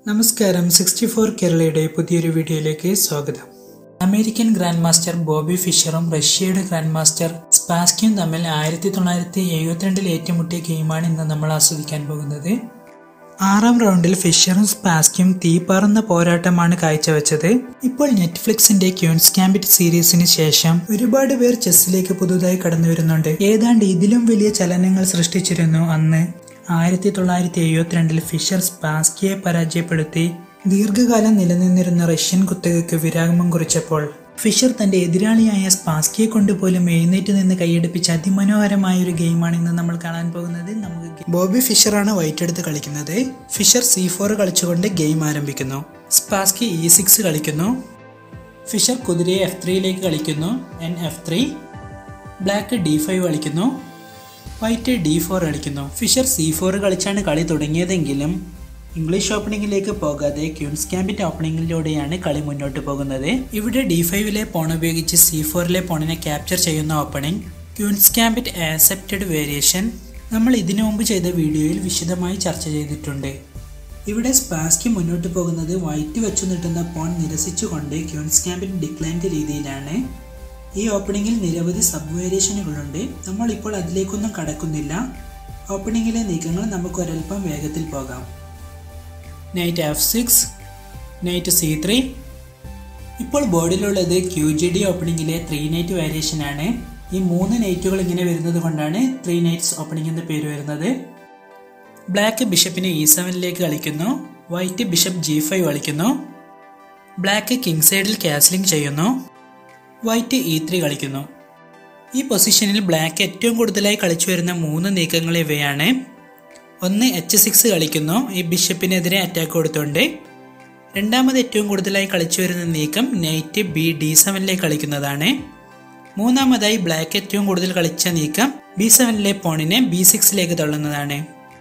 നമസ്കാരം sixty four കേരളയുടെ പുതിയൊരു വീഡിയോയിലേക്ക് സ്വാഗതം അമേരിക്കൻ ഗ്രാൻഡ് മാസ്റ്റർ ബോബി ഫിഷറും റഷ്യയുടെ ഗ്രാൻഡ് മാസ്റ്റർ സ്പാസ്കിയും തമ്മിൽ ആയിരത്തി തൊള്ളായിരത്തി എഴുപത്തിരണ്ടിൽ ഏറ്റുമുട്ടിയ ഗെയിമാണ് ഇന്ന് നമ്മൾ ആസ്വദിക്കാൻ പോകുന്നത് ആറാം റൗണ്ടിൽ ഫിഷറും സ്പാസ്കിയും തീപാറുന്ന പോരാട്ടമാണ് കാഴ്ചവെച്ചത് ഇപ്പോൾ നെറ്റ്ഫ്ലിക്സിന്റെ ക്യൂൻസ് ക്യാമ്പിറ്റ് സീരീസിന് ശേഷം ഒരുപാട് പേർ ചെസ്സിലേക്ക് പുതുതായി കടന്നു വരുന്നുണ്ട് ഏതാണ്ട് ഇതിലും വലിയ ചലനങ്ങൾ സൃഷ്ടിച്ചിരുന്നു അന്ന് ആയിരത്തി തൊള്ളായിരത്തി എഴുപത്തിരണ്ടിൽ ഫിഷർ സ്പാസ്കിയെ പരാജയപ്പെടുത്തി ദീർഘകാലം നിലനിന്നിരുന്ന റഷ്യൻ കുത്തകയ്ക്ക് വിരാമം കുറിച്ചപ്പോൾ ഫിഷർ തന്റെ എതിരാളിയായ സ്പാസ്കിയെ കൊണ്ട് പോലും എഴുന്നേറ്റ് നിന്ന് കൈയടിപ്പിച്ച അതിമനോഹരമായ ഒരു ഗെയിമാണ് ഇന്ന് നമ്മൾ കാണാൻ പോകുന്നത് നമുക്ക് ബോബി ഫിഷറാണ് വൈറ്റ് എടുത്ത് കളിക്കുന്നത് ഫിഷർ സി ഫോർ കളിച്ചുകൊണ്ട് ഗെയിം ആരംഭിക്കുന്നു സ്പാസ്കി ഇ സിക്സ് കളിക്കുന്നു ഫിഷർ കുതിരയെ എഫ് ത്രീയിലേക്ക് കളിക്കുന്നു N F three black D five കളിക്കുന്നു വൈറ്റ് ഡി ഫോർ കളിക്കുന്നു ഫിഷർ സി ഫോർ കളിച്ചാണ് കളി തുടങ്ങിയതെങ്കിലും ഇംഗ്ലീഷ് ഓപ്പണിംഗിലേക്ക് പോകാതെ ക്യൂൻസ് ക്യാമ്പിറ്റ് ഓപ്പണിംഗിലൂടെയാണ് കളി മുന്നോട്ട് പോകുന്നത് ഇവിടെ ഡി ഫൈവിലെ പോൺ ഉപയോഗിച്ച് സി ഫോറിലെ പോണിനെ ക്യാപ്ചർ ചെയ്യുന്ന opening queen's gambit accepted variation നമ്മൾ ഇതിനു മുമ്പ് ചെയ്ത വീഡിയോയിൽ വിശദമായി ചർച്ച ചെയ്തിട്ടുണ്ട് ഇവിടെ സ്പാസ്കി മുന്നോട്ട് പോകുന്നത് വൈറ്റ് വെച്ചു നീട്ടുന്ന പോൺ നിരസിച്ചുകൊണ്ട് ക്യൂൻസ് ക്യാമ്പിറ്റ് ഡിക്ലൈൻഡ് രീതിയിലാണ് ഈ ഓപ്പണിങ്ങിൽ നിരവധി സബ് വേരിയേഷനുകളുണ്ട് നമ്മൾ ഇപ്പോൾ അതിലേക്കൊന്നും കടക്കുന്നില്ല ഓപ്പണിങ്ങിലെ നീക്കങ്ങൾ നമുക്ക് ഒരൽപ്പം വേഗത്തിൽ പോകാം knight F six knight C three ഇപ്പോൾ ബോർഡിലുള്ളത് ക്യു ജി ഡി ഓപ്പണിങ്ങിലെ ത്രീ നൈറ്റ് വേരിയേഷൻ ആണ് ഈ മൂന്ന് നൈറ്റുകൾ ഇങ്ങനെ വരുന്നത് കൊണ്ടാണ് ത്രീ നൈറ്റ്സ് ഓപ്പണിംഗ് എന്ന പേര് വരുന്നത് ബ്ലാക്ക് ബിഷപ്പിനെ ഇ സെവനിലേക്ക് കളിക്കുന്നു വൈറ്റ് ബിഷപ്പ് ജി ഫൈവ് കളിക്കുന്നു ബ്ലാക്ക് കിങ് സൈഡിൽ കാസ്ലിംഗ് ചെയ്യുന്നു വൈറ്റ് ഇ ത്രീ കളിക്കുന്നു ഈ പൊസിഷനിൽ ബ്ലാക്ക് ഏറ്റവും കൂടുതലായി കളിച്ചു വരുന്ന മൂന്ന് നീക്കങ്ങൾ ഇവയാണ് ഒന്ന് എച്ച് സിക്സ് കളിക്കുന്നു ഈ ബിഷപ്പിനെതിരെ അറ്റാക്ക് കൊടുത്തുകൊണ്ട് രണ്ടാമത് ഏറ്റവും കൂടുതലായി കളിച്ചു വരുന്ന നീക്കം നൈറ്റ് ബി ഡി സെവനിലേക്ക് കളിക്കുന്നതാണ് മൂന്നാമതായി ബ്ലാക്ക് ഏറ്റവും കൂടുതൽ കളിച്ച നീക്കം ബി സെവനിലെ പോണിനെ ബി സിക്സിലേക്ക് തള്ളുന്നതാണ്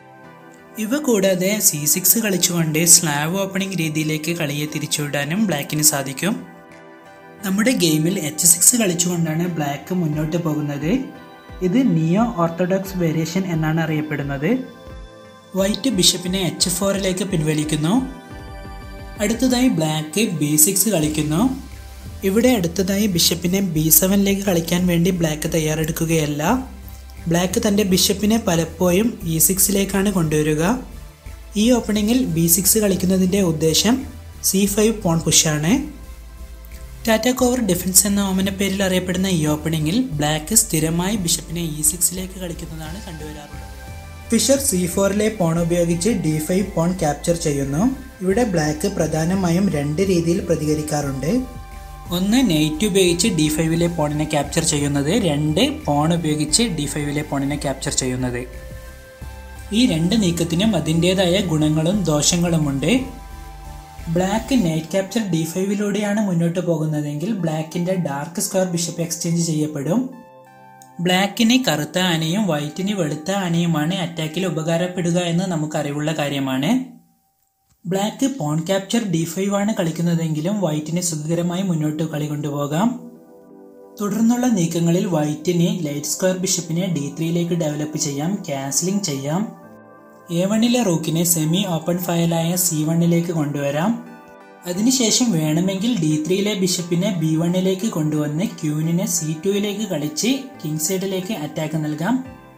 ഇവ കൂടാതെ സി സിക്സ് കളിച്ചുകൊണ്ട് സ്ലാവ് ഓപ്പണിംഗ് രീതിയിലേക്ക് കളിയെ തിരിച്ചുവിടാനും ബ്ലാക്കിന് സാധിക്കും നമ്മുടെ ഗെയിമിൽ എച്ച് സിക്സ് കളിച്ചുകൊണ്ടാണ് ബ്ലാക്ക് മുന്നോട്ട് പോകുന്നത് ഇത് നിയോ ഓർത്തഡോക്സ് വേരിയേഷൻ എന്നാണ് അറിയപ്പെടുന്നത് വൈറ്റ് ബിഷപ്പിനെ എച്ച് ഫോറിലേക്ക് പിൻവലിക്കുന്നു അടുത്തതായി ബ്ലാക്ക് ബി സിക്സ് കളിക്കുന്നു ഇവിടെ അടുത്തതായി ബിഷപ്പിനെ ബി സെവനിലേക്ക് കളിക്കാൻ വേണ്ടി ബ്ലാക്ക് തയ്യാറെടുക്കുകയല്ല ബ്ലാക്ക് തൻ്റെ ബിഷപ്പിനെ പലപ്പോഴും ഇ സിക്സിലേക്കാണ് കൊണ്ടുവരിക ഈ ഓപ്പണിങ്ങിൽ ബി സിക്സ് കളിക്കുന്നതിൻ്റെ ഉദ്ദേശം സി ഫൈവ് പോൺ പുഷാണ് ടാറ്റ കോവർ ഡിഫൻസ് എന്ന ഓമന പേരിൽ അറിയപ്പെടുന്ന ഈ ഓപ്പണിങ്ങിൽ ബ്ലാക്ക് സ്ഥിരമായി ബിഷപ്പിനെ ഇ സിക്സിലേക്ക് കളിക്കുന്നതാണ് കണ്ടുവരാറുള്ളത് ഫിഷർ സി ഫോറിലെ പോൺ ഉപയോഗിച്ച് ഡി ഫൈവ് പോൺ ക്യാപ്ചർ ചെയ്യുന്നു ഇവിടെ ബ്ലാക്ക് പ്രധാനമായും രണ്ട് രീതിയിൽ പ്രതികരിക്കാറുണ്ട് ഒന്ന് നെയ്റ്റ് ഉപയോഗിച്ച് ഡി ഫൈവിലെ പോണിനെ ക്യാപ്ചർ ചെയ്യുന്നത് രണ്ട് പോൺ ഉപയോഗിച്ച് ഡി ഫൈവിലെ പോണിനെ ക്യാപ്ചർ ചെയ്യുന്നത് ഈ രണ്ട് നീക്കത്തിനും അതിൻ്റെതായ ഗുണങ്ങളും ദോഷങ്ങളുമുണ്ട് ബ്ലാക്ക് നൈറ്റ് ക്യാപ്ചർ ഡി ഫൈവിലൂടെയാണ് മുന്നോട്ട് പോകുന്നതെങ്കിൽ ബ്ലാക്കിന്റെ ഡാർക്ക് സ്ക്വയർ ബിഷപ്പ് എക്സ്ചേഞ്ച് ചെയ്യപ്പെടും ബ്ലാക്കിന് കറുത്ത ആനയും വൈറ്റിന് വെളുത്ത ആനയുമാണ് അറ്റാക്കിൽ ഉപകാരപ്പെടുക എന്ന് നമുക്ക് അറിവുള്ള കാര്യമാണ് black pawn capture D five ആണ് കളിക്കുന്നതെങ്കിലും വൈറ്റിന് സുഖകരമായി മുന്നോട്ട് കളി കൊണ്ടുപോകാം തുടർന്നുള്ള നീക്കങ്ങളിൽ വൈറ്റിന് ലൈറ്റ് സ്ക്വയർ ബിഷപ്പിനെ ഡി ത്രീയിലേക്ക് ഡെവലപ്പ് ചെയ്യാം ക്യാൻസലിംഗ് ചെയ്യാം എ വണ്ണിലെ റൂക്കിനെ സെമി ഓപ്പൺ ഫയലായ സി വണ്ണിലേക്ക് കൊണ്ടുവരാം അതിനുശേഷം വേണമെങ്കിൽ ഡി ത്രീയിലെ ബിഷപ്പിനെ ബി വണ്ണിലേക്ക് കൊണ്ടുവന്ന് ക്യൂനിനെ സി ടുയിലേക്ക് കളിച്ച് കിങ് സൈഡിലേക്ക് അറ്റാക്ക് നൽകാം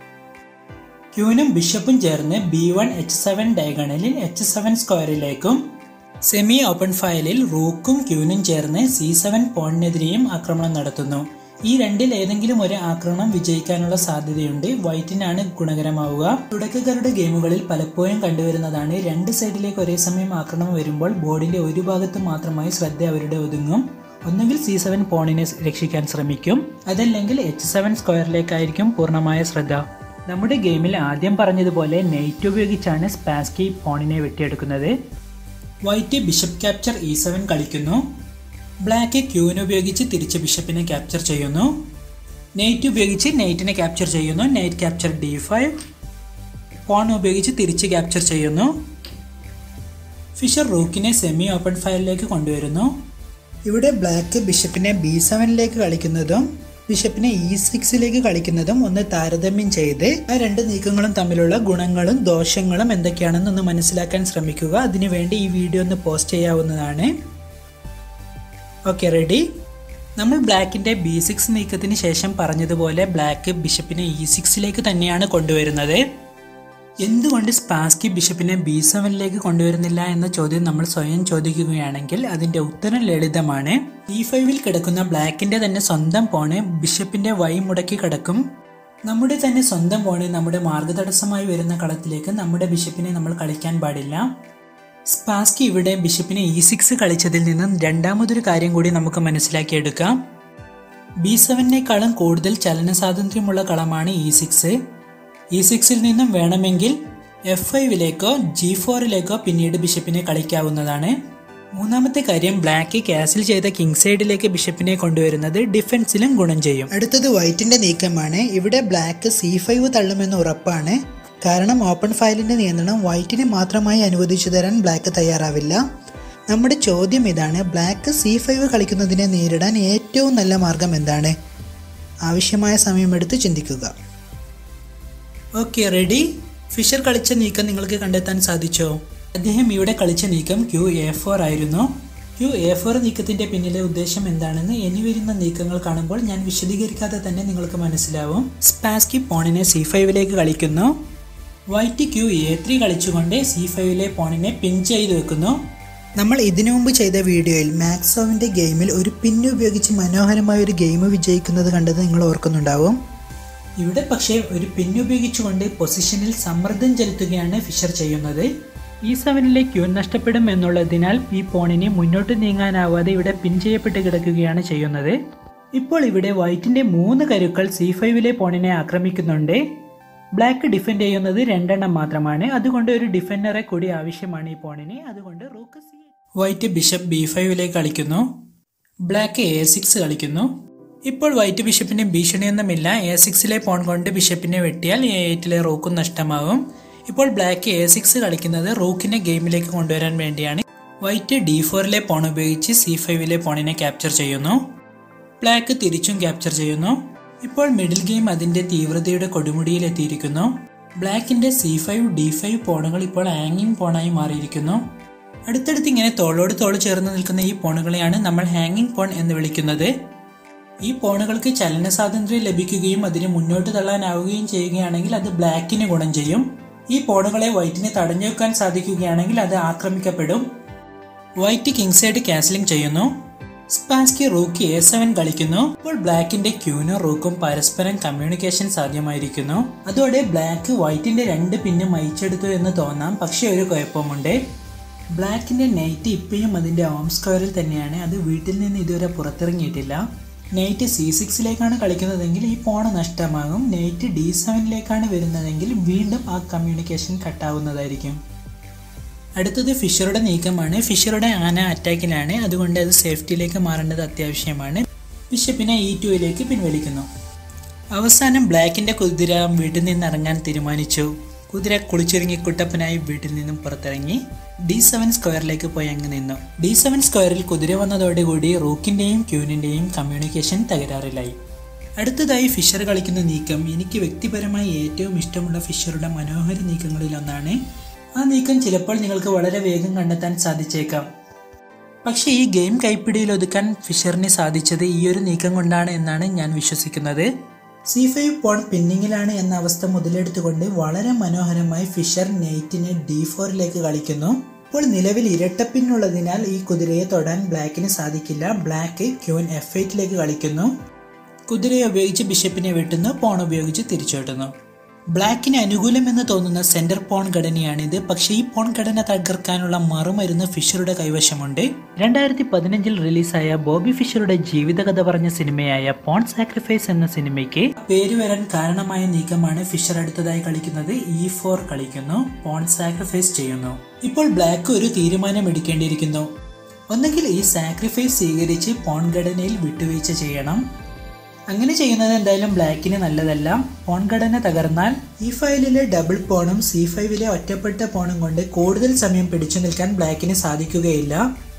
ക്യൂനും ബിഷപ്പും ചേർന്ന് ബി വൺ എച്ച് സെവൻ ഡയഗണലിൽ എച്ച് സെവൻ സ്ക്വയറിലേക്കും സെമി ഓപ്പൺ ഫയലിൽ റൂക്കും ക്യൂനും ചേർന്ന് സി സെവൻ പോണിനെതിരെയും ആക്രമണം നടത്തുന്നു ഈ രണ്ടിൽ ഏതെങ്കിലും ഒരു ആക്രമണം വിജയിക്കാനുള്ള സാധ്യതയുണ്ട് വൈറ്റിനാണ് ഗുണകരമാവുക തുടക്കക്കാരുടെ ഗെയിമുകളിൽ പലപ്പോഴും കണ്ടുവരുന്നതാണ് രണ്ട് സൈഡിലേക്ക് ഒരേ സമയം ആക്രമണം വരുമ്പോൾ ബോർഡിന്റെ ഒരു ഭാഗത്ത് മാത്രമായി ശ്രദ്ധ അവരുടെ ഒതുങ്ങും ഒന്നുകിൽ സി സെവൻ പോണിനെ രക്ഷിക്കാൻ ശ്രമിക്കും അതല്ലെങ്കിൽ എച്ച് സെവൻ സ്ക്വയറിലേക്കായിരിക്കും പൂർണ്ണമായ ശ്രദ്ധ നമ്മുടെ ഗെയിമിൽ ആദ്യം പറഞ്ഞതുപോലെ നെയ്റ്റ് ഉപയോഗിച്ചാണ് സ്പാസ്കി പോണിനെ വെട്ടിയെടുക്കുന്നത് white bishop capture E seven കളിക്കുന്നു ബ്ലാക്ക് ക്യൂവിനെ ഉപയോഗിച്ച് തിരിച്ച് ബിഷപ്പിനെ ക്യാപ്ചർ ചെയ്യുന്നു നെയ്റ്റ് ഉപയോഗിച്ച് നെയ്റ്റിനെ ക്യാപ്ചർ ചെയ്യുന്നു knight capture D five pawn ഉപയോഗിച്ച് തിരിച്ച് ക്യാപ്ചർ ചെയ്യുന്നു ഫിഷർ റൂക്കിനെ സെമി ഓപ്പൺ ഫയലിലേക്ക് കൊണ്ടുവരുന്നു ഇവിടെ ബ്ലാക്ക് ബിഷപ്പിനെ ബി സെവനിലേക്ക് കളിക്കുന്നതും ബിഷപ്പിനെ ഇ സിക്സിലേക്ക് കളിക്കുന്നതും ഒന്ന് താരതമ്യം ചെയ്ത് ആ രണ്ട് നീക്കങ്ങളും തമ്മിലുള്ള ഗുണങ്ങളും ദോഷങ്ങളും എന്തൊക്കെയാണെന്ന് ഒന്ന് മനസ്സിലാക്കാൻ ശ്രമിക്കുക അതിനുവേണ്ടി ഈ വീഡിയോ ഒന്ന് പോസ്റ്റ് ചെയ്യാവുന്നതാണ് ഓക്കെ റെഡി നമ്മൾ ബ്ലാക്കിൻ്റെ ബി സിക്സ് നീക്കത്തിന് ശേഷം പറഞ്ഞതുപോലെ ബ്ലാക്ക് ബിഷപ്പിനെ ഇ സിക്സിലേക്ക് തന്നെയാണ് കൊണ്ടുവരുന്നത് എന്തുകൊണ്ട് സ്പാസ്കി ബിഷപ്പിനെ ബി സെവനിലേക്ക് കൊണ്ടുവരുന്നില്ല എന്ന ചോദ്യം നമ്മൾ സ്വയം ചോദിക്കുകയാണെങ്കിൽ അതിന്റെ ഉത്തരം ലളിതമാണ് ബി ഫൈവിൽ കിടക്കുന്ന ബ്ലാക്കിന്റെ തന്നെ സ്വന്തം പോണ് ബിഷപ്പിന്റെ വൈ മുടക്കി കിടക്കും നമ്മുടെ തന്നെ സ്വന്തം പോണ് നമ്മുടെ മാർഗതടസ്സമായി വരുന്ന കളത്തിലേക്ക് നമ്മുടെ ബിഷപ്പിനെ നമ്മൾ കളിക്കാൻ പാടില്ല സ്പാസ്കി ഇവിടെ ബിഷപ്പിനെ ഇ സിക്സ് കളിച്ചതിൽ നിന്നും രണ്ടാമതൊരു കാര്യം കൂടി നമുക്ക് മനസ്സിലാക്കിയെടുക്കാം ബി സെവനേക്കാളും കൂടുതൽ ചലന സ്വാതന്ത്ര്യമുള്ള കളമാണ് ഇ സിക്സ് ഇ സിക്സിൽ നിന്നും വേണമെങ്കിൽ എഫ് ഫൈവിലേക്കോ ജി ഫോറിലേക്കോ പിന്നീട് ബിഷപ്പിനെ കളിക്കാവുന്നതാണ് മൂന്നാമത്തെ കാര്യം ബ്ലാക്ക് ക്യാസിൽ ചെയ്ത കിങ് സൈഡിലേക്ക് ബിഷപ്പിനെ കൊണ്ടുവരുന്നത് ഡിഫൻസിലും ഗുണം ചെയ്യും അടുത്തത് വൈറ്റിന്റെ നീക്കമാണ് ഇവിടെ ബ്ലാക്ക് സി ഫൈവ് തള്ളുമെന്ന് ഉറപ്പാണ് കാരണം ഓപ്പൺ ഫയലിന്റെ നിയന്ത്രണം വൈറ്റിന് മാത്രമായി അനുവദിച്ചു തരാൻ ബ്ലാക്ക് തയ്യാറാവില്ല നമ്മുടെ ചോദ്യം ഇതാണ് ബ്ലാക്ക് സി ഫൈവ് കളിക്കുന്നതിനെ നേരിടാൻ ഏറ്റവും നല്ല മാർഗം എന്താണ് ആവശ്യമായ സമയമെടുത്ത് ചിന്തിക്കുക ഓക്കെ റെഡി ഫിഷർ കളിച്ച നീക്കം നിങ്ങൾക്ക് കണ്ടെത്താൻ സാധിച്ചോ അദ്ദേഹം ഇവിടെ കളിച്ച നീക്കം ക്യൂ എ ഫോർ ആയിരുന്നു ക്യൂ എ ഫോർ നീക്കത്തിന്റെ പിന്നിലെ ഉദ്ദേശം എന്താണെന്ന് ഇനി വരുന്ന നീക്കങ്ങൾ കാണുമ്പോൾ ഞാൻ വിശദീകരിക്കാതെ തന്നെ നിങ്ങൾക്ക് മനസ്സിലാവും സ്പാസ്കി പോണിനെ സി ഫൈവിലേക്ക് കളിക്കുന്നു വൈറ്റ് ക്യൂ എ ത്രീ കളിച്ചുകൊണ്ട് സി ഫൈവിലെ പോണിനെ പിൻ ചെയ്ത് വെക്കുന്നു നമ്മൾ ഇതിനു മുമ്പ് ചെയ്ത വീഡിയോയിൽ മാക്സോവിന്റെ ഗെയിമിൽ ഒരു പിന്ന് ഉപയോഗിച്ച് മനോഹരമായ ഒരു ഗെയിം വിജയിക്കുന്നത് കണ്ടത് നിങ്ങൾ ഓർക്കുന്നുണ്ടാവും ഇവിടെ പക്ഷേ ഒരു പിന്ന് ഉപയോഗിച്ചുകൊണ്ട് പൊസിഷനിൽ സമ്മർദ്ദം ചെലുത്തുകയാണ് ഫിഷർ ചെയ്യുന്നത് ഈ സെവനിലെ ക്യൂൻ നഷ്ടപ്പെടും എന്നുള്ളതിനാൽ ഈ പോണിന് മുന്നോട്ട് നീങ്ങാനാവാതെ ഇവിടെ പിൻ ചെയ്യപ്പെട്ട് കിടക്കുകയാണ് ചെയ്യുന്നത് ഇപ്പോൾ ഇവിടെ വൈറ്റിന്റെ മൂന്ന് കരുക്കൾ സി ഫൈവിലെ പോണിനെ ആക്രമിക്കുന്നുണ്ട് ബ്ലാക്ക് ഡിഫെൻഡ് ചെയ്യുന്നത് രണ്ടെണ്ണം മാത്രമാണ് അതുകൊണ്ട് ഒരു ഡിഫൻഡറെ കൂടി ആവശ്യമാണ് ഈ പോണിന് അതുകൊണ്ട് rook C white bishop B ഫൈവിലേക്ക് കളിക്കുന്നു ബ്ലാക്ക് എ സിക്സ് കളിക്കുന്നു ഇപ്പോൾ വൈറ്റ് ബിഷപ്പിന് ഭീഷണിയൊന്നുമില്ല എ സിക്സിലെ പോൺ കൊണ്ട് ബിഷപ്പിനെ വെട്ടിയാൽ എ എയ്റ്റിലെ റൂക്കും നഷ്ടമാകും ഇപ്പോൾ ബ്ലാക്ക് എ സിക്സ് കളിക്കുന്നത് റൂക്കിനെ ഗെയിമിലേക്ക് കൊണ്ടുവരാൻ വേണ്ടിയാണ് വൈറ്റ് ഡി ഫോറിലെ പോൺ ഉപയോഗിച്ച് സി ഫൈവിലെ പോണിനെ ക്യാപ്ചർ ചെയ്യുന്നു ബ്ലാക്ക് തിരിച്ചും ക്യാപ്ചർ ചെയ്യുന്നു ഇപ്പോൾ മിഡിൽ ഗെയിം അതിന്റെ തീവ്രതയുടെ കൊടുമുടിയിൽ എത്തിയിരിക്കുന്നു ബ്ലാക്കിന്റെ സി ഫൈവ് ഡി ഫൈവ് പോണുകൾ ഇപ്പോൾ ഹാങ്ങിങ് പോണായി മാറിയിരിക്കുന്നു അടുത്തടുത്ത് ഇങ്ങനെ തോളോട് തോൾ ചേർന്ന് നിൽക്കുന്ന ഈ പോണുകളെയാണ് നമ്മൾ ഹാങ്ങിങ് പോൺ എന്ന് വിളിക്കുന്നത് ഈ പോണുകൾക്ക് ചലന സ്വാതന്ത്ര്യം ലഭിക്കുകയും അതിന് മുന്നോട്ട് തള്ളാനാവുകയും ചെയ്യുകയാണെങ്കിൽ അത് ബ്ലാക്കിന് ഗുണം ചെയ്യും ഈ പോണുകളെ വൈറ്റിന് തടഞ്ഞു വെക്കാൻ സാധിക്കുകയാണെങ്കിൽ അത് ആക്രമിക്കപ്പെടും വൈറ്റ് കിങ് സൈഡ് കാൻസലിംഗ് ചെയ്യുന്നു സ്പാസ്കി റൂക്ക് എ സെവൻ കളിക്കുന്നു ഇപ്പോൾ ബ്ലാക്കിന്റെ ക്യൂനും റൂക്കും പരസ്പരം കമ്മ്യൂണിക്കേഷൻ സാധ്യമായിരിക്കുന്നു അതോടെ ബ്ലാക്ക് വൈറ്റിന്റെ രണ്ട് പിന്നും അയച്ചെടുത്തു എന്ന് തോന്നാം പക്ഷേ ഒരു കുഴപ്പമുണ്ട് ബ്ലാക്കിന്റെ നൈറ്റ് ഇപ്പോഴും അതിന്റെ ഹോം സ്ക്വയറിൽ തന്നെയാണ് അത് വീട്ടിൽ നിന്ന് ഇതുവരെ പുറത്തിറങ്ങിയിട്ടില്ല നൈറ്റ് സി സിക്സിലേക്കാണ് കളിക്കുന്നതെങ്കിൽ ഈ പോണ് നഷ്ടമാകും നൈറ്റ് ഡി സെവനിലേക്കാണ് വരുന്നതെങ്കിൽ വീണ്ടും ആ കമ്മ്യൂണിക്കേഷൻ കട്ടാവുന്നതായിരിക്കും അടുത്തത് ഫിഷറുടെ നീക്കമാണ് ഫിഷറുടെ ആന അറ്റാക്കിലാണ് അതുകൊണ്ട് അത് സേഫ്റ്റിയിലേക്ക് മാറേണ്ടത് അത്യാവശ്യമാണ് ബിഷപ്പിനെ ഇ ടുവിലേക്ക് പിൻവലിക്കുന്നു അവസാനം ബ്ലാക്കിന്റെ കുതിര വീട്ടിൽ നിന്ന് ഇറങ്ങാൻ തീരുമാനിച്ചു കുതിര കുളിച്ചൊരുങ്ങി കുട്ടപ്പനായി വീട്ടിൽ നിന്നും പുറത്തിറങ്ങി ഡി സെവൻ സ്ക്വയറിലേക്ക് പോയി അങ്ങ് നിന്നു ഡി സെവൻ സ്ക്വയറിൽ കുതിര വന്നതോടുകൂടി റൂക്കിന്റെയും ക്യൂനിന്റെയും കമ്മ്യൂണിക്കേഷൻ തകരാറിലായി അടുത്തതായി ഫിഷർ കളിക്കുന്ന നീക്കം എനിക്ക് വ്യക്തിപരമായി ഏറ്റവും ഇഷ്ടമുള്ള ഫിഷറുടെ മനോഹര നീക്കങ്ങളിലൊന്നാണ് ആ നീക്കം ചിലപ്പോൾ നിങ്ങൾക്ക് വളരെ വേഗം കണ്ടെത്താൻ സാധിച്ചേക്കാം പക്ഷേ ഈ ഗെയിം കൈപ്പിടിയിൽ ഒതുക്കാൻ ഫിഷറിന് സാധിച്ചത് ഈ ഒരു നീക്കം കൊണ്ടാണ് എന്നാണ് ഞാൻ വിശ്വസിക്കുന്നത് സി ഫൈവ് പോൺ പിന്നിങ്ങിലാണ് എന്ന അവസ്ഥ മുതലെടുത്തുകൊണ്ട് വളരെ മനോഹരമായി ഫിഷർ നെയ്റ്റിനെ ഡി ഫോറിലേക്ക് കളിക്കുന്നു ഇപ്പോൾ നിലവിൽ ഇരട്ടപ്പിന്നുള്ളതിനാൽ ഈ കുതിരയെ തൊടാൻ ബ്ലാക്കിന് സാധിക്കില്ല ബ്ലാക്ക് ക്യൂൻ എഫ് എയ്റ്റിലേക്ക് കളിക്കുന്നു കുതിരയെ ഉപയോഗിച്ച് ബിഷപ്പിനെ വെട്ടുന്നു പോൺ ഉപയോഗിച്ച് തിരിച്ചു വെട്ടുന്നു ബ്ലാക്കിന് അനുകൂലമെന്ന് തോന്നുന്ന സെന്റർ പോൺ ഘടനയാണിത് പക്ഷേ ഈ പോൺ ഘടന തകർക്കാനുള്ള മറുമരുന്ന് ഫിഷറുടെ കൈവശമുണ്ട് രണ്ടായിരത്തി പതിനഞ്ചിൽ റിലീസായ ബോബി ഫിഷറുടെ ജീവിതകഥ പറഞ്ഞ സിനിമയായ പോൺ സാക്രിഫൈസ് എന്ന സിനിമയ്ക്ക് പേര് വരാൻ കാരണമായ നീക്കമാണ് ഫിഷർ അടുത്തതായി കളിക്കുന്നത് ഇ ഫോർ കളിക്കുന്നു പോൺ സാക്രിഫൈസ് ചെയ്യുന്നു ഇപ്പോൾ ബ്ലാക്ക് ഒരു തീരുമാനം എടുക്കേണ്ടിയിരിക്കുന്നു ഒന്നുകിൽ ഈ സാക്രിഫൈസ് സ്വീകരിച്ച് പോൺ ഘടനയിൽ വിട്ടുവീഴ്ച ചെയ്യണം അങ്ങനെ ചെയ്യുന്നത് എന്തായാലും ബ്ലാക്കിന് നല്ലതല്ല പോൺ ഘടന തകർന്നാൽ ഈ ഫയലിലെ ഡബിൾ പോണും സി ഫൈവിലെ ഒറ്റപ്പെട്ട പോണും കൊണ്ട് കൂടുതൽ സമയം പിടിച്ചു നിൽക്കാൻ ബ്ലാക്കിന് സാധിക്കുകയില്ല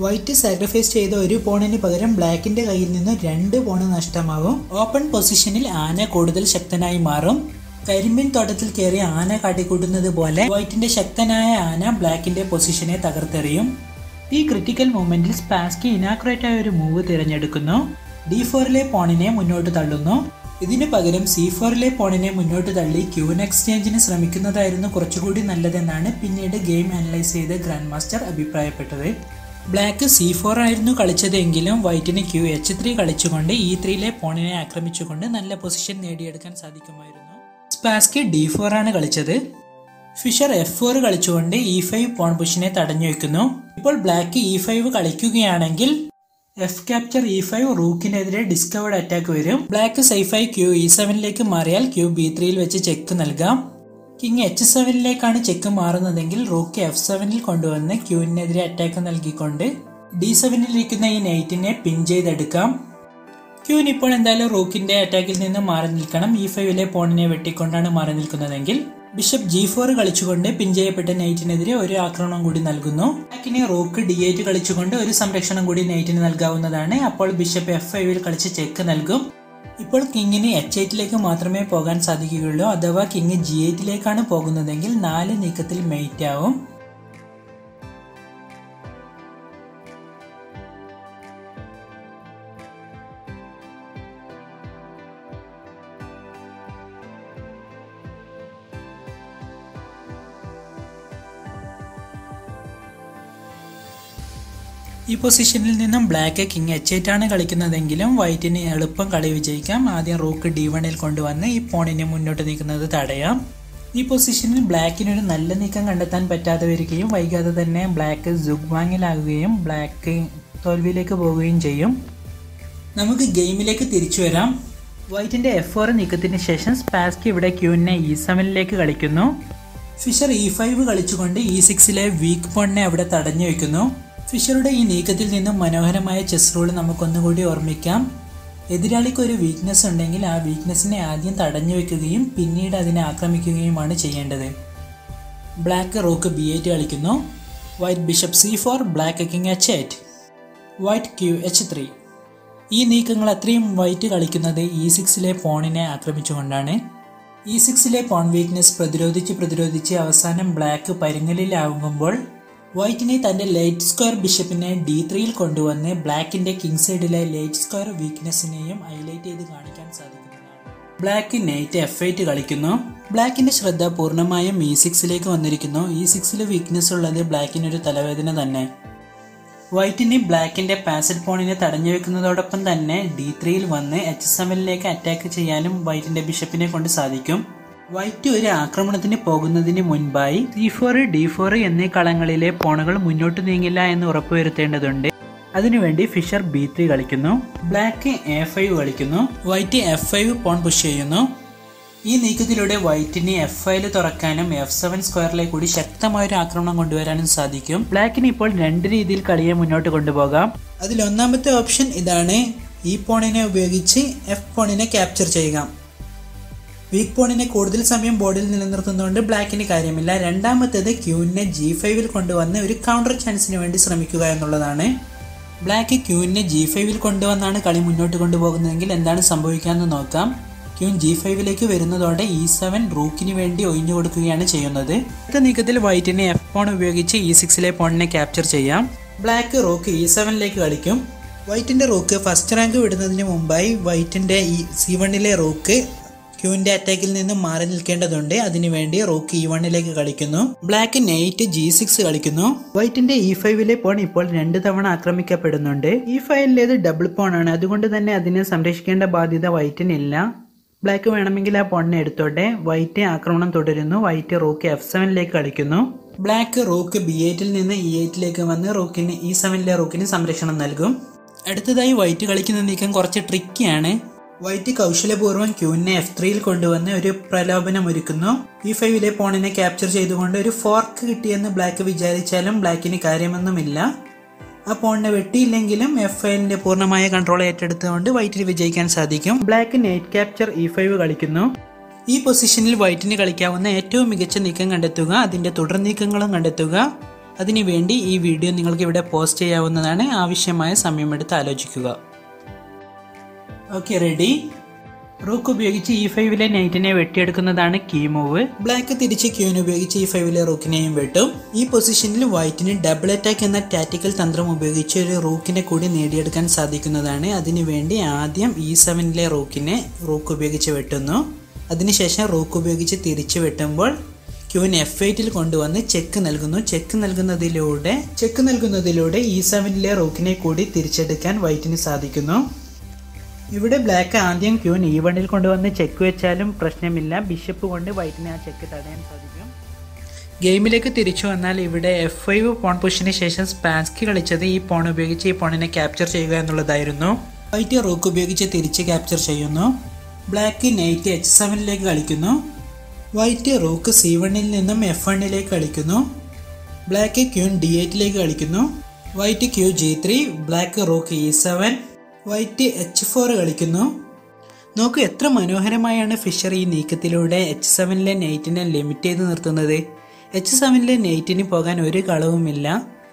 വൈറ്റ് സാക്രിഫൈസ് ചെയ്ത ഒരു പോണിന് പകരം ബ്ലാക്കിന്റെ കയ്യിൽ നിന്ന് രണ്ട് പോണ് നഷ്ടമാവും ഓപ്പൺ പൊസിഷനിൽ ആന കൂടുതൽ ശക്തനായി മാറും കരിമ്പിൻ തോട്ടത്തിൽ കയറി ആന കാട്ടിക്കൂട്ടുന്നത് പോലെ വൈറ്റിന്റെ ശക്തനായ ആന ബ്ലാക്കിന്റെ പൊസിഷനെ തകർത്തെറിയും ഈ ക്രിട്ടിക്കൽ മൊമെന്റിൽ സ്പാസ്കി ഇനാക്രേറ്റ് ആയ ഒരു മൂവ് തിരഞ്ഞെടുക്കുന്നു ഡി ഫോറിലെ പോണിനെ മുന്നോട്ട് തള്ളുന്നു ഇതിനു പകരം സി ഫോറിലെ പോണിനെ മുന്നോട്ട് തള്ളി ക്യൂൻ എക്സ്ചേഞ്ചിന് ശ്രമിക്കുന്നതായിരുന്നു കുറച്ചുകൂടി നല്ലതെന്നാണ് പിന്നീട് ഗെയിം അനലൈസ് ചെയ്ത ഗ്രാൻഡ് മാസ്റ്റർ അഭിപ്രായപ്പെട്ടത് ബ്ലാക്ക് സി ഫോർ ആയിരുന്നു കളിച്ചതെങ്കിലും വൈറ്റിന് ക്യൂ എച്ച് ത്രീ കളിച്ചുകൊണ്ട് ഇ ത്രീയിലെ പോണിനെ ആക്രമിച്ചുകൊണ്ട് നല്ല പൊസിഷൻ നേടിയെടുക്കാൻ സാധിക്കുമായിരുന്നു സ്പാസ്കി ഡി ഫോർ ആണ് കളിച്ചത് ഫിഷർ എഫ് ഫോർ കളിച്ചുകൊണ്ട് ഇ ഫൈവ് പോൺ പുഷിനെ തടഞ്ഞു വെക്കുന്നു ഇപ്പോൾ ബ്ലാക്ക് ഇ ഫൈവ് കളിക്കുകയാണെങ്കിൽ എഫ് ക്യാപ്ചർ ഇ ഫൈവ് റൂക്കിനെതിരെ ഡിസ്കവേർഡ് അറ്റാക്ക് വരും ബ്ലാക്ക് സൈഫായി ക്യൂ ഇ സെവനിലേക്ക് മാറിയാൽ ക്യൂ ബി ത്രീയിൽ വെച്ച് ചെക്ക് നൽകാം കിങ് എച്ച് സെവനിലേക്കാണ് ചെക്ക് മാറുന്നതെങ്കിൽ റൂക്ക് എഫ് സെവനിൽ കൊണ്ടുവന്ന് ക്യൂവിനെതിരെ അറ്റാക്ക് നൽകിക്കൊണ്ട് ഡി സെവനിലിരിക്കുന്ന ഈ നൈറ്റിനെ പിൻ ചെയ്തെടുക്കാം ക്യൂൻ ഇപ്പോൾ എന്തായാലും റൂക്കിന്റെ അറ്റാക്കിൽ നിന്ന് മാറി നിൽക്കണം ഇ ഫൈവിലെ പോണിനെ വെട്ടിക്കൊണ്ടാണ് മാറി നിൽക്കുന്നതെങ്കിൽ ബിഷപ്പ് ജി ഫോർ കളിച്ചുകൊണ്ട് പിൻ ചെയ്യപ്പെട്ട നൈറ്റിനെതിരെ ഒരു ആക്രമണം കൂടി നൽകുന്നു ബ്ലാക്കിന് റൂക്ക് ഡി എയ്റ്റ് കളിച്ചുകൊണ്ട് ഒരു സംരക്ഷണം കൂടി നൈറ്റിന് നൽകാവുന്നതാണ് അപ്പോൾ ബിഷപ്പ് എഫ് ഫൈവിൽ കളിച്ച് ചെക്ക് നൽകും ഇപ്പോൾ കിങ്ങിന് എച്ച് എയ്റ്റിലേക്ക് മാത്രമേ പോകാൻ സാധിക്കുകയുള്ളൂ അഥവാ കിങ് ജി എയ്റ്റിലേക്കാണ് പോകുന്നതെങ്കിൽ നാല് നീക്കത്തിൽ മെയ്റ്റ് ആവും ഈ പൊസിഷനിൽ നിന്നും ബ്ലാക്ക് കിങ് എച്ച് എയ്റ്റ് ആണ് കളിക്കുന്നതെങ്കിലും വൈറ്റിന് എളുപ്പം കളി വിജയിക്കാം ആദ്യം റൂക്ക് ഡി വണിൽ കൊണ്ടുവന്ന് ഈ പോണിനെ മുന്നോട്ട് നീക്കുന്നത് തടയാം ഈ പൊസിഷനിൽ ബ്ലാക്കിന് ഒരു നല്ല നീക്കം കണ്ടെത്താൻ പറ്റാതെ വരികയും വൈകാതെ തന്നെ ബ്ലാക്ക് ജുഗ്വാങ്ങിലാകുകയും ബ്ലാക്ക് തോൽവിയിലേക്ക് പോവുകയും ചെയ്യും നമുക്ക് ഗെയിമിലേക്ക് തിരിച്ചു വരാം വൈറ്റിന്റെ എഫ് ഫോർ നീക്കത്തിന് ശേഷം സ്പാസ്കി ഇവിടെ ക്യൂവിനെ ഇ സെവനിലേക്ക് കളിക്കുന്നു ഫിഷർ ഇ ഫൈവ് കളിച്ചുകൊണ്ട് ഇ സിക്സിലെ വീക്ക് പോണിനെ അവിടെ തടഞ്ഞു വെക്കുന്നു ഫിഷറുടെ ഈ നീക്കത്തിൽ നിന്നും മനോഹരമായ ചെസ് റൂൾ നമുക്കൊന്നുകൂടി ഓർമ്മിക്കാം എതിരാളിക്ക് ഒരു വീക്ക്നെസ് ഉണ്ടെങ്കിൽ ആ വീക്ക്നെസ്സിനെ ആദ്യം തടഞ്ഞു വെക്കുകയും പിന്നീട് അതിനെ ആക്രമിക്കുകയുമാണ് ചെയ്യേണ്ടത് ബ്ലാക്ക് റോക്ക് ബി എയ്റ്റ് കളിക്കുന്നു white bishop C four black king H eight white Q H three ഈ നീക്കങ്ങൾ അത്രയും വൈറ്റ് കളിക്കുന്നത് ഇ സിക്സിലെ പോണിനെ ആക്രമിച്ചുകൊണ്ടാണ് ഇ സിക്സിലെ പോൺ വീക്ക്നെസ് പ്രതിരോധിച്ച് പ്രതിരോധിച്ച് അവസാനം ബ്ലാക്ക് പരിങ്ങലിലാകുമ്പോൾ വൈറ്റിനെ തന്റെ ലൈറ്റ് സ്ക്വയർ ബിഷപ്പിനെ ഡി ത്രീയിൽ കൊണ്ടുവന്ന് ബ്ലാക്കിന്റെ കിങ് സൈഡിലെ ലൈറ്റ് സ്ക്വയർ വീക്ക്നെസ്സിനെയും ഹൈലൈറ്റ് ചെയ്ത് കാണിക്കാൻ സാധിക്കുന്നതാണ് ബ്ലാക്ക് നൈറ്റ് എഫ് എയ്റ്റ് കളിക്കുന്നു ബ്ലാക്കിന്റെ ശ്രദ്ധ പൂർണ്ണമായും ഇ സിക്സിലേക്ക് വന്നിരിക്കുന്നു ഇ സിക്സിൽ വീക്ക്നെസ് ഉള്ളത് ബ്ലാക്കിനൊരു തലവേദന തന്നെ വൈറ്റിന് ബ്ലാക്കിന്റെ പാസറ്റ് പോണിനെ തടഞ്ഞു വെക്കുന്നതോടൊപ്പം തന്നെ ഡി ത്രീയിൽ വന്ന് എച്ച് സെവനിലേക്ക് അറ്റാക്ക് ചെയ്യാനും വൈറ്റിന്റെ ബിഷപ്പിനെ കൊണ്ട് സാധിക്കും വൈറ്റ് ഒരു ആക്രമണത്തിന് പോകുന്നതിന് മുൻപായി സി ഫോർ ഡി ഫോർ എന്നീ കളങ്ങളിലെ പോണുകൾ മുന്നോട്ട് നീങ്ങില്ല എന്ന് ഉറപ്പുവരുത്തേണ്ടതുണ്ട് അതിനുവേണ്ടി ഫിഷർ ബി ത്രീ കളിക്കുന്നു ബ്ലാക്ക് എ ഫൈവ് കളിക്കുന്നു white F five pawn push ചെയ്യുന്നു ഈ നീക്കത്തിലൂടെ വൈറ്റിന് എഫ് ഫൈവ് തുറക്കാനും എഫ് സെവൻ സ്ക്വയറിലേക്ക് കൂടി ശക്തമായ ഒരു ആക്രമണം കൊണ്ടുവരാനും സാധിക്കും ബ്ലാക്കിന് ഇപ്പോൾ രണ്ട് രീതിയിൽ കളിയെ മുന്നോട്ട് കൊണ്ടുപോകാം അതിൽ ഒന്നാമത്തെ ഓപ്ഷൻ ഇതാണ് ഈ പോണിനെ ഉപയോഗിച്ച് എഫ് പോണിനെ ക്യാപ്ചർ ചെയ്യുക വീക്ക് പോണിനെ കൂടുതൽ സമയം ബോർഡിൽ നിലനിർത്തുന്നതുകൊണ്ട് ബ്ലാക്കിന് കാര്യമില്ല രണ്ടാമത്തേത് ക്യൂവിനെ ജി ഫൈവിൽ കൊണ്ടുവന്ന് ഒരു കൗണ്ടർ ചാൻസിന് വേണ്ടി ശ്രമിക്കുക എന്നുള്ളതാണ് ബ്ലാക്ക് ക്യൂവിനെ ജി ഫൈവിൽ കൊണ്ടുവന്നാണ് കളി മുന്നോട്ട് കൊണ്ടുപോകുന്നതെങ്കിൽ എന്താണ് സംഭവിക്കാമെന്ന് നോക്കാം ക്യൂൻ ജി ഫൈവിലേക്ക് വരുന്നതോടെ ഇ സെവൻ റൂക്കിന് വേണ്ടി ഒഴിഞ്ഞു കൊടുക്കുകയാണ് ചെയ്യുന്നത് അടുത്ത നീക്കത്തിൽ വൈറ്റിനെ എഫ് പോൺ ഉപയോഗിച്ച് ഇ സിക്സിലെ പോണിനെ ക്യാപ്ചർ ചെയ്യാം ബ്ലാക്ക് റൂക്ക് ഇ സെവനിലേക്ക് കളിക്കും വൈറ്റിന്റെ റൂക്ക് ഫസ്റ്റ് റാങ്ക് വിടുന്നതിന് മുമ്പായി വൈറ്റിന്റെ ഈ സി വണ്ണിലെ റൂക്ക് ക്യൂവിന്റെ അറ്റാക്കിൽ നിന്നും മാറി നിൽക്കേണ്ടതുണ്ട് അതിനുവേണ്ടി റോക്ക് ഇ വണ്ണിലേക്ക് കളിക്കുന്നു ബ്ലാക്ക് നൈറ്റ് ജി സിക്സ് കളിക്കുന്നു വൈറ്റിന്റെ ഇ ഫൈവിലെ പോൺ ഇപ്പോൾ രണ്ട് തവണ ആക്രമിക്കപ്പെടുന്നുണ്ട് ഈ ഫൈവിലേത് ഡബിൾ പോൺ ആണ് അതുകൊണ്ട് തന്നെ അതിനെ സംരക്ഷിക്കേണ്ട ബാധ്യത വൈറ്റിനില്ല ബ്ലാക്ക് വേണമെങ്കിൽ ആ പോണിനെ എടുത്തോട്ടെ വൈറ്റ് ആക്രമണം തുടരുന്നു വൈറ്റ് റോക്ക് എഫ് സെവനിലേക്ക് കളിക്കുന്നു ബ്ലാക്ക് റോക്ക് ബി എയ്റ്റിൽ നിന്ന് ഇ എയ്റ്റിലേക്ക് വന്ന് റോക്കിന് ഇ സെവനിലെ റോക്കിന് സംരക്ഷണം നൽകും അടുത്തതായി വൈറ്റ് കളിക്കുന്ന നീക്കം കുറച്ച് ട്രിക്കിയാണ് വൈറ്റ് കൗശലപൂർവ്വം ക്യൂവിനെ എഫ് ത്രീയിൽ കൊണ്ടുവന്ന് ഒരു പ്രലോഭനം ഒരുക്കുന്നു ഇ ഫൈവിലെ പോണിനെ ക്യാപ്ചർ ചെയ്തുകൊണ്ട് ഒരു ഫോർക്ക് കിട്ടിയെന്ന് ബ്ലാക്ക് വിചാരിച്ചാലും ബ്ലാക്കിന് കാര്യമൊന്നുമില്ല ആ പോണിനെ വെട്ടിയില്ലെങ്കിലും എഫ് ഫൈവിന്റെ പൂർണ്ണമായ കൺട്രോൾ ഏറ്റെടുത്തുകൊണ്ട് വൈറ്റിന് വിജയിക്കാൻ സാധിക്കും black knight capture E five കളിക്കുന്നു ഈ പൊസിഷനിൽ വൈറ്റിന് കളിക്കാവുന്ന ഏറ്റവും മികച്ച നീക്കം കണ്ടെത്തുക അതിന്റെ തുടർ നീക്കങ്ങളും കണ്ടെത്തുക അതിനുവേണ്ടി ഈ വീഡിയോ നിങ്ങൾക്ക് ഇവിടെ പോസ്റ്റ് ചെയ്യാവുന്നതാണ് ആവശ്യമായ സമയമെടുത്ത് ആലോചിക്കുക ഓക്കെ റെഡി റൂക്ക് ഉപയോഗിച്ച് ഇ ഫൈവിലെ നൈറ്റിനെ വെട്ടിയെടുക്കുന്നതാണ് കീ മൂവ് ബ്ലാക്ക് തിരിച്ച് ക്യൂൻ ഉപയോഗിച്ച് ഇ ഫൈവിലെ റൂക്കിനെയും വെട്ടും ഈ പൊസിഷനിൽ വൈറ്റിന് ഡബിൾ അറ്റാക്ക് എന്ന ടാറ്റിക്കൽ തന്ത്രം ഉപയോഗിച്ച് ഒരു റൂക്കിനെ കൂടി നേടിയെടുക്കാൻ സാധിക്കുന്നതാണ് അതിനുവേണ്ടി ആദ്യം ഇ സെവനിലെ റൂക്കിനെ റൂക്ക് ഉപയോഗിച്ച് വെട്ടുന്നു അതിനുശേഷം റൂക്ക് ഉപയോഗിച്ച് തിരിച്ച് വെട്ടുമ്പോൾ ക്യൂൻ എഫ് എയ്റ്റിൽ കൊണ്ടുവന്ന് ചെക്ക് നൽകുന്നു ചെക്ക് നൽകുന്നതിലൂടെ ചെക്ക് നൽകുന്നതിലൂടെ ഇ സെവനിലെ റൂക്കിനെ കൂടി തിരിച്ചെടുക്കാൻ വൈറ്റിന് സാധിക്കുന്നു ഇവിടെ ബ്ലാക്ക് ആദ്യം ക്യൂൻ ഈ വണ്ണിൽ കൊണ്ടുവന്ന് ചെക്ക് വെച്ചാലും പ്രശ്നമില്ല ബിഷപ്പ് കൊണ്ട് വൈറ്റിനെ ആ ചെക്ക് തടയാൻ സാധിക്കും ഗെയിമിലേക്ക് തിരിച്ചു വന്നാൽ ഇവിടെ എഫ് ഫൈവ് പോൺ പുഷിന് ശേഷം സ്പാൻസ്കി കളിച്ചത് ഈ പോൺ ഉപയോഗിച്ച് ഈ പോണിനെ ക്യാപ്ചർ ചെയ്യുക എന്നുള്ളതായിരുന്നു വൈറ്റ് റൂക്ക് ഉപയോഗിച്ച് തിരിച്ച് ക്യാപ്ചർ ചെയ്യുന്നു ബ്ലാക്ക് നൈറ്റ് എച്ച് സെവനിലേക്ക് കളിക്കുന്നു വൈറ്റ് റൂക്ക് സി വണ്ണിൽ നിന്നും എഫ് വണ്ണിലേക്ക് കളിക്കുന്നു ബ്ലാക്ക് ക്യൂൻ ഡി എയ്റ്റിലേക്ക് കളിക്കുന്നു white Q G three black rook E seven white H four കളിക്കുന്നു നോക്കൂ എത്ര മനോഹരമായാണ് ഫിഷർ ഈ നീക്കത്തിലൂടെ എച്ച് സെവനിലെ നെയ്റ്റിനെ ലിമിറ്റ് ചെയ്ത് നിർത്തുന്നത് എച്ച് സെവനിലെ നെയ്റ്റിന് പോകാൻ ഒരു കളവുമില്ല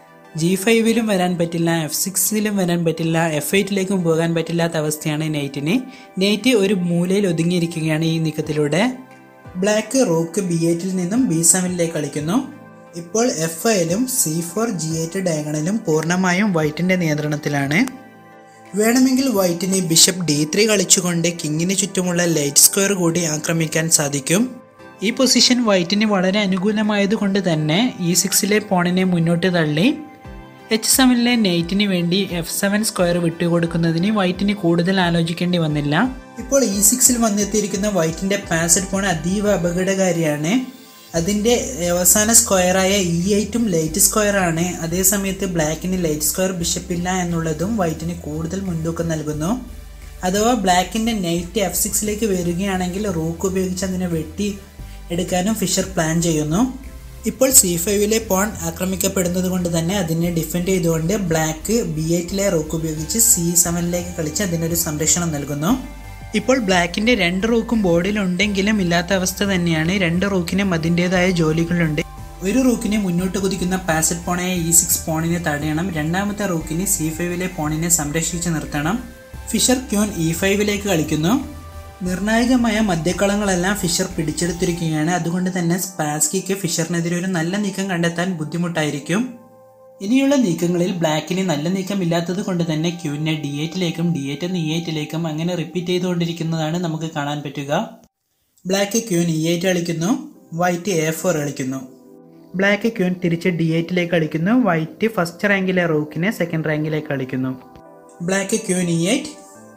ജി ഫൈവിലും വരാൻ പറ്റില്ല എഫ് സിക്സിലും വരാൻ പറ്റില്ല എഫ് എയ്റ്റിലേക്കും പോകാൻ പറ്റില്ലാത്ത അവസ്ഥയാണ് നെയ്റ്റിന് നെയ്റ്റ് ഒരു മൂലയിൽ ഒതുങ്ങിയിരിക്കുകയാണ് ഈ നീക്കത്തിലൂടെ ബ്ലാക്ക് റോക്ക് ബി എയ്റ്റിൽ നിന്നും ബി സെവനിലേക്ക് കളിക്കുന്നു ഇപ്പോൾ എഫ് ഐയിലും സി ഫോർ ജി എയ്റ്റ് ഡയഗണലും പൂർണ്ണമായും വൈറ്റിന്റെ നിയന്ത്രണത്തിലാണ് വേണമെങ്കിൽ വൈറ്റിന് ബിഷപ്പ് ഡി ത്രീ കളിച്ചുകൊണ്ട് കിങ്ങിന് ചുറ്റുമുള്ള ലൈറ്റ് സ്ക്വയർ കൂടി ആക്രമിക്കാൻ സാധിക്കും ഈ പൊസിഷൻ വൈറ്റിന് വളരെ അനുകൂലമായതുകൊണ്ട് തന്നെ ഇ സിക്സിലെ പോണിനെ മുന്നോട്ട് തള്ളി എച്ച് സെവനിലെ നെയ്റ്റിന് വേണ്ടി എഫ് സെവൻ സ്ക്വയർ വിട്ടുകൊടുക്കുന്നതിന് വൈറ്റിന് കൂടുതൽ ആലോചിക്കേണ്ടി വന്നില്ല ഇപ്പോൾ ഇ സിക്സിൽ വന്നെത്തിയിരിക്കുന്ന വൈറ്റിന്റെ പാസഡ് പോൺ അതീവ അപകടകാരിയാണ് അതിന്റെ അവസാന സ്ക്വയറായ ഇ എയ്റ്റും ലൈറ്റ് സ്ക്വയർ ആണ് അതേസമയത്ത് ബ്ലാക്കിന് ലൈറ്റ് സ്ക്വയർ ബിഷപ്പ് ഇല്ല എന്നുള്ളതും വൈറ്റിന് കൂടുതൽ മുൻതൂക്കം നൽകുന്നു അഥവാ ബ്ലാക്കിന്റെ നൈറ്റ് എഫ് സിക്സിലേക്ക് വരികയാണെങ്കിൽ റൂക്ക് ഉപയോഗിച്ച് അതിനെ വെട്ടി എടുക്കാനും ഫിഷർ പ്ലാൻ ചെയ്യുന്നു ഇപ്പോൾ സി ഫൈവിലെ പോൺ ആക്രമിക്കപ്പെടുന്നത് കൊണ്ട് തന്നെ അതിനെ ഡിഫെൻഡ് ചെയ്തുകൊണ്ട് ബ്ലാക്ക് ബി എയ്റ്റിലെ റൂക്ക് ഉപയോഗിച്ച് സി സെവനിലേക്ക് കളിച്ച് അതിനൊരു സംരക്ഷണം നൽകുന്നു ഇപ്പോൾ ബ്ലാക്കിന്റെ രണ്ട് റൂക്കും ബോർഡിലുണ്ടെങ്കിലും ഇല്ലാത്ത അവസ്ഥ തന്നെയാണ് രണ്ട് റൂക്കിനും അതിൻ്റെതായ ജോലികളുണ്ട് ഒരു റൂക്കിനെ മുന്നോട്ട് കുതിക്കുന്ന പാസറ്റ് പോണായ ഇ സിക്സ് പോണിനെ തടയണം രണ്ടാമത്തെ റൂക്കിന് സി ഫൈവിലെ പോണിനെ സംരക്ഷിച്ച് നിർത്തണം ഫിഷർ ക്യൂൻ ഇ ഫൈവിലേക്ക് കളിക്കുന്നു നിർണായകമായ മധ്യക്കളങ്ങളെല്ലാം ഫിഷർ പിടിച്ചെടുത്തിരിക്കുകയാണ് അതുകൊണ്ട് തന്നെ സ്പാസ്കിക്ക് ഫിഷറിനെതിരെ ഒരു നല്ല നീക്കം കണ്ടെത്താൻ ബുദ്ധിമുട്ടായിരിക്കും ഇനിയുള്ള നീക്കങ്ങളിൽ ബ്ലാക്കിന് നല്ല നീക്കം ഇല്ലാത്തത് കൊണ്ട് തന്നെ ക്യൂവിനെ ഡി എയ്റ്റിലേക്കും ഡി എയ്റ്റ് ഇ എയ്റ്റിലേക്കും അങ്ങനെ റിപ്പീറ്റ് ചെയ്തുകൊണ്ടിരിക്കുന്നതാണ് നമുക്ക് കാണാൻ പറ്റുക ബ്ലാക്ക് ക്യൂൻ ഇ എയ്റ്റ് കളിക്കുന്നു വൈറ്റ് എ ഫോർ കളിക്കുന്നു ബ്ലാക്ക് ക്യൂൻ തിരിച്ച് ഡി എയ്റ്റിലേക്ക് കളിക്കുന്നു വൈറ്റ് ഫസ്റ്റ് റാങ്കിലെ റൂക്കിനെ സെക്കൻഡ് റാങ്കിലേക്ക് കളിക്കുന്നു black queen E eight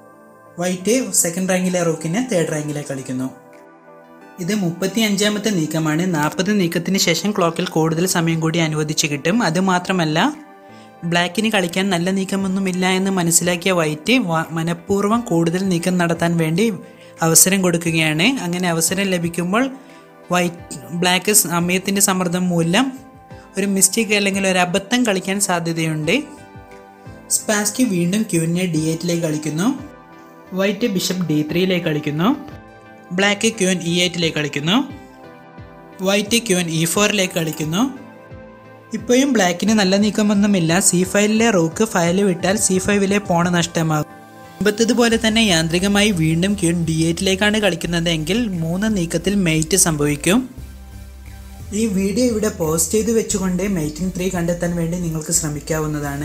white second റാങ്കിലെ റൂക്കിനെ തേർഡ് റാങ്കിലേക്ക് കളിക്കുന്നു ഇത് മുപ്പത്തി അഞ്ചാമത്തെ നീക്കമാണ് നാൽപ്പത് നീക്കത്തിന് ശേഷം ക്ലോക്കിൽ കൂടുതൽ സമയം കൂടി അനുവദിച്ച് കിട്ടും അത് മാത്രമല്ല ബ്ലാക്കിന് കളിക്കാൻ നല്ല നീക്കമൊന്നുമില്ല എന്ന് മനസ്സിലാക്കിയ വൈറ്റ് വ- മനഃപൂർവ്വം കൂടുതൽ നീക്കം നടത്താൻ വേണ്ടി അവസരം കൊടുക്കുകയാണ് അങ്ങനെ അവസരം ലഭിക്കുമ്പോൾ വൈറ്റ് ബ്ലാക്ക് സമയത്തിൻ്റെ സമ്മർദ്ദം മൂലം ഒരു മിസ്റ്റേക്ക് അല്ലെങ്കിൽ ഒരു അബദ്ധം കളിക്കാൻ സാധ്യതയുണ്ട് സ്പാസ്കി വീണ്ടും ക്യൂവിനെ ഡി എയ്റ്റിലേക്ക് കളിക്കുന്നു വൈറ്റ് ബിഷപ്പ് ഡി ത്രീയിലേക്ക് കളിക്കുന്നു ബ്ലാക്ക് ക്യൂൻ ഇ എയ്റ്റിലേക്ക് കളിക്കുന്നു വൈറ്റ് ക്യൂൻ ഇ ഫോറിലേക്ക് കളിക്കുന്നു ഇപ്പോഴും ബ്ലാക്കിന് നല്ല നീക്കമൊന്നുമില്ല സി ഫൈവിലെ റൂക്ക് ഫയല് വിട്ടാൽ സി ഫൈവിലെ പോണ് നഷ്ടമാകും മുമ്പത്തതുപോലെ തന്നെ യാന്ത്രികമായി വീണ്ടും ക്യൂൻ ഡി എയ്റ്റിലേക്കാണ് കളിക്കുന്നതെങ്കിൽ മൂന്ന് നീക്കത്തിൽ മെയ്റ്റ് സംഭവിക്കും ഈ വീഡിയോ ഇവിടെ പോസ്റ്റ് ചെയ്ത് വെച്ചുകൊണ്ട് മെയ്റ്റിംഗ് ത്രീ കണ്ടെത്താൻ വേണ്ടി നിങ്ങൾക്ക് ശ്രമിക്കാവുന്നതാണ്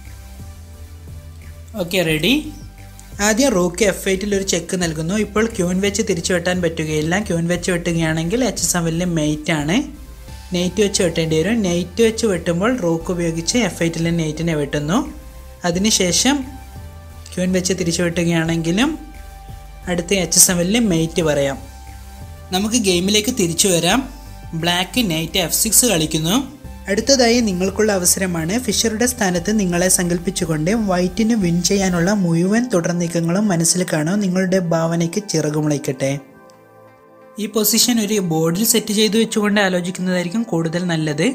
ഓക്കെ റെഡി ആദ്യം റൂക്ക് എഫ് എയ്റ്റിൽ ഒരു ചെക്ക് നൽകുന്നു ഇപ്പോൾ ക്യൂൻ വെച്ച് തിരിച്ചു വെട്ടാൻ പറ്റുകയില്ല ക്യൂൻ വെച്ച് വെട്ടുകയാണെങ്കിൽ എച്ച് സെവനിൽ മെയ്റ്റ് ആണ് നെയ്റ്റ് വെച്ച് വെട്ടേണ്ടി വരും നെയ്റ്റ് വെച്ച് വെട്ടുമ്പോൾ റൂക്ക് ഉപയോഗിച്ച് എഫ് എയ്റ്റിലെ നെയ്റ്റിനെ വെട്ടുന്നു അതിനുശേഷം ക്യൂൻ വെച്ച് തിരിച്ചു വെട്ടുകയാണെങ്കിലും അടുത്ത എച്ച് സെവനിൽ മെയ്റ്റ് പറയാം നമുക്ക് ഗെയിമിലേക്ക് തിരിച്ചു വരാം ബ്ലാക്ക് നൈറ്റ് എഫ് സിക്സ് കളിക്കുന്നു അടുത്തതായി നിങ്ങൾക്കുള്ള അവസരമാണ് ഫിഷറുടെ സ്ഥാനത്ത് നിങ്ങളെ സങ്കല്പിച്ചുകൊണ്ട് വൈറ്റിന് വിൻ ചെയ്യാനുള്ള മുഴുവൻ തുടർ നീക്കങ്ങളും മനസ്സിൽ കാണും നിങ്ങളുടെ ഭാവനയ്ക്ക് ചിറകുമുളയ്ക്കട്ടെ ഈ പൊസിഷൻ ഒരു ബോർഡിൽ സെറ്റ് ചെയ്തു വെച്ചുകൊണ്ട് ആലോചിക്കുന്നതായിരിക്കും കൂടുതൽ നല്ലത്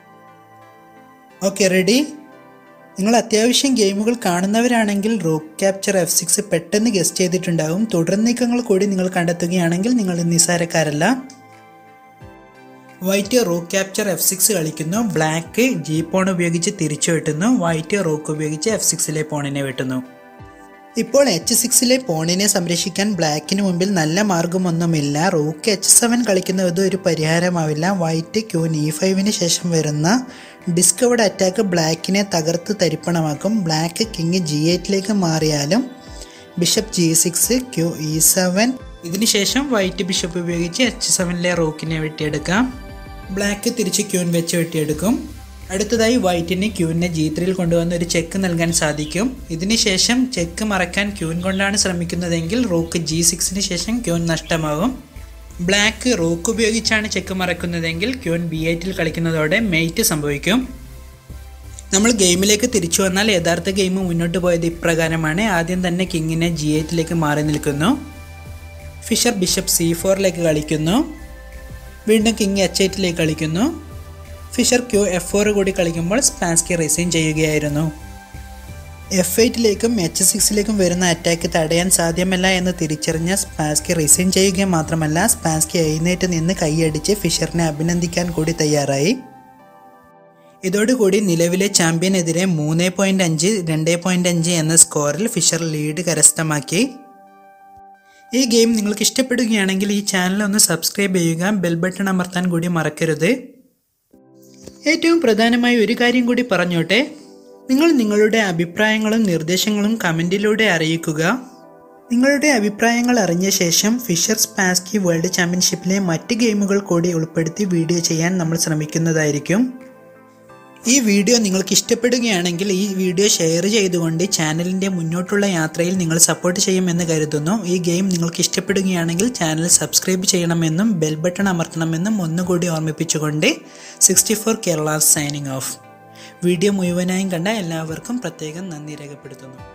ഓക്കെ റെഡി നിങ്ങൾ അത്യാവശ്യം ഗെയിമുകൾ കാണുന്നവരാണെങ്കിൽ റോക്ക് ക്യാപ്ചർ എഫ് സിക്സ് പെട്ടെന്ന് ഗസ്റ്റ് ചെയ്തിട്ടുണ്ടാകും തുടർ നീക്കങ്ങൾ കൂടി നിങ്ങൾ കണ്ടെത്തുകയാണെങ്കിൽ നിങ്ങൾ നിസ്സാരക്കാരല്ല white rook capture F six കളിക്കുന്നു ബ്ലാക്ക് ജി പോൺ ഉപയോഗിച്ച് തിരിച്ചു വെട്ടുന്നു വൈറ്റ് റോക്ക് ഉപയോഗിച്ച് എഫ് സിക്സിലെ പോണിനെ വെട്ടുന്നു ഇപ്പോൾ എച്ച് സിക്സിലെ പോണിനെ സംരക്ഷിക്കാൻ ബ്ലാക്കിന് മുമ്പിൽ നല്ല മാർഗമൊന്നുമില്ല റൂക്ക് എച്ച് സെവൻ കളിക്കുന്നത് ഒരു പരിഹാരമാവില്ല വൈറ്റ് ക്യൂൻ ഇ ഫൈവിന് ശേഷം വരുന്ന ഡിസ്കവേർഡ് അറ്റാക്ക് ബ്ലാക്കിനെ തകർത്ത് തരിപ്പണമാക്കും ബ്ലാക്ക് കിങ് ജി എയ്റ്റിലേക്ക് മാറിയാലും bishop G six Q E seven ഇതിനുശേഷം വൈറ്റ് ബിഷപ്പ് ഉപയോഗിച്ച് എച്ച് സെവനിലെ റോക്കിനെ വെട്ടിയെടുക്കാം ബ്ലാക്ക് തിരിച്ച് ക്യൂൻ വെച്ച് വെട്ടിയെടുക്കും അടുത്തതായി വൈറ്റിന് ക്യൂവിനെ ജി ത്രീയിൽ കൊണ്ടുവന്ന് ഒരു ചെക്ക് നൽകാൻ സാധിക്കും ഇതിനുശേഷം ചെക്ക് മറക്കാൻ ക്യൂൻ കൊണ്ടാണ് ശ്രമിക്കുന്നതെങ്കിൽ റോക്ക് ജി സിക്സിന് ശേഷം ക്യൂൻ നഷ്ടമാകും ബ്ലാക്ക് റോക്ക് ഉപയോഗിച്ചാണ് ചെക്ക് മറക്കുന്നതെങ്കിൽ ക്യൂൻ ബി എയ്റ്റിൽ കളിക്കുന്നതോടെ മെയ്റ്റ് സംഭവിക്കും നമ്മൾ ഗെയിമിലേക്ക് തിരിച്ചു വന്നാൽ യഥാർത്ഥ ഗെയിം മുന്നോട്ട് പോയത് ഇപ്രകാരമാണ് ആദ്യം തന്നെ കിങ്ങിനെ ജി എയ്റ്റിലേക്ക് മാറി നിൽക്കുന്നു ഫിഷർ ബിഷപ്പ് സി ഫോറിലേക്ക് കളിക്കുന്നു വീണ്ടും കിങ് എച്ച് എയ്റ്റിലേക്ക് കളിക്കുന്നു ഫിഷർ ക്യൂ എഫ് ഫോർ കൂടി കളിക്കുമ്പോൾ സ്പാൻസ്കി റിസൈൻ ചെയ്യുകയായിരുന്നു എഫ് എയ്റ്റിലേക്കും എച്ച് സിക്സിലേക്കും വരുന്ന അറ്റാക്ക് തടയാൻ സാധ്യമല്ല എന്ന് തിരിച്ചറിഞ്ഞ സ്പാൻസ്കി റിസൈൻ ചെയ്യുക മാത്രമല്ല സ്പാൻസ്കി എഴുന്നേറ്റ് നിന്ന് കൈയടിച്ച് ഫിഷറിനെ അഭിനന്ദിക്കാൻ കൂടി തയ്യാറായി ഇതോടുകൂടി നിലവിലെ ചാമ്പ്യനെതിരെ മൂന്ന് പോയിന്റ് അഞ്ച് രണ്ട് പോയിന്റ് അഞ്ച് എന്ന സ്കോറിൽ ഫിഷർ ലീഡ് കരസ്ഥമാക്കി ഈ ഗെയിം നിങ്ങൾക്ക് ഇഷ്ടപ്പെടുകയാണെങ്കിൽ ഈ ചാനൽ ഒന്ന് സബ്സ്ക്രൈബ് ചെയ്യുക ബെൽ ബട്ടൺ അമർത്താൻ കൂടി മറക്കരുത് ഏറ്റവും പ്രധാനമായി ഒരു കാര്യം കൂടി പറഞ്ഞോട്ടെ നിങ്ങൾ നിങ്ങളുടെ അഭിപ്രായങ്ങളും നിർദ്ദേശങ്ങളും കമൻറ്റിലൂടെ അറിയിക്കുക നിങ്ങളുടെ അഭിപ്രായങ്ങൾ അറിഞ്ഞ ശേഷം ഫിഷർ സ്പാസ്കി വേൾഡ് ചാമ്പ്യൻഷിപ്പിലെ മറ്റ് ഗെയിമുകൾ കൂടി ഉൾപ്പെടുത്തി വീഡിയോ ചെയ്യാൻ നമ്മൾ ശ്രമിക്കുന്നതായിരിക്കും ഈ വീഡിയോ നിങ്ങൾക്ക് ഇഷ്ടപ്പെടുകയാണെങ്കിൽ ഈ വീഡിയോ ഷെയർ ചെയ്തുകൊണ്ട് ചാനലിൻ്റെ മുന്നോട്ടുള്ള യാത്രയിൽ നിങ്ങൾ സപ്പോർട്ട് ചെയ്യുമെന്ന് കരുതുന്നു ഈ ഗെയിം നിങ്ങൾക്ക് ഇഷ്ടപ്പെടുകയാണെങ്കിൽ ചാനൽ സബ്സ്ക്രൈബ് ചെയ്യണമെന്നും ബെൽ ബട്ടൺ അമർത്തണമെന്നും ഒന്നുകൂടി ഓർമ്മിപ്പിച്ചുകൊണ്ട് sixty four Kerala signing off video മുഴുവനായും കണ്ട എല്ലാവർക്കും പ്രത്യേകം നന്ദി രേഖപ്പെടുത്തുന്നു